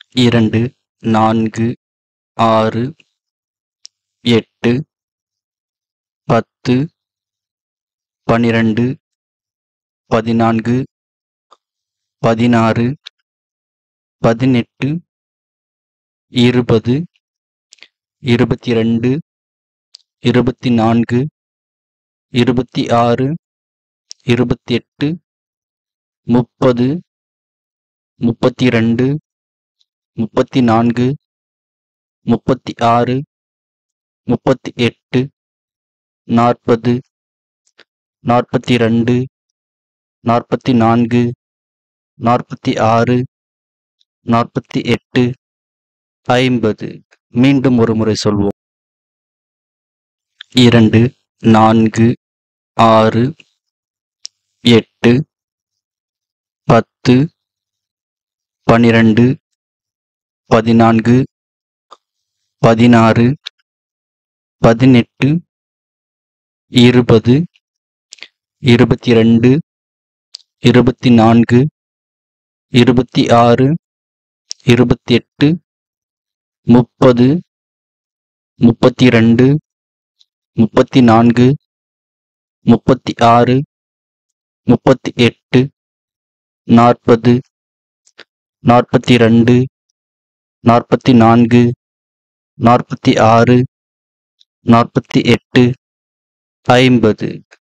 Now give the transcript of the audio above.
இரண்டு நான்கு ஆறு எட்டு பத்து பன்னிரண்டு பதினான்கு பதினாறு பதினெட்டு இருபது இருபத்தி ரெண்டு இருபத்தி நான்கு இருபத்தி ஆறு இருபத்தி எட்டு முப்பது முப்பத்தி ரெண்டு முப்பத்தி நான்கு முப்பத்தி ஆறு முப்பத்தி எட்டு நாற்பது நாற்பத்தி ரெண்டு நாற்பத்தி நான்கு நாற்பத்தி ஆறு நாற்பத்தி எட்டு ஐம்பது மீண்டும் ஒரு முறை சொல்வோம் இரண்டு நான்கு ஆறு எட்டு பத்து பன்னிரண்டு பதினான்கு பதினாறு பதினெட்டு இருபது இருபத்தி ரெண்டு இருபத்தி நான்கு இருபத்தி ஆறு இருபத்தி எட்டு முப்பது முப்பத்தி ரெண்டு முப்பத்தி நான்கு முப்பத்தி ஆறு முப்பத்தி எட்டு நாற்பது நாற்பத்தி ரெண்டு நாற்பத்தி நான்கு நாற்பத்தி ஆறு நாற்பத்தி எட்டு ஐம்பது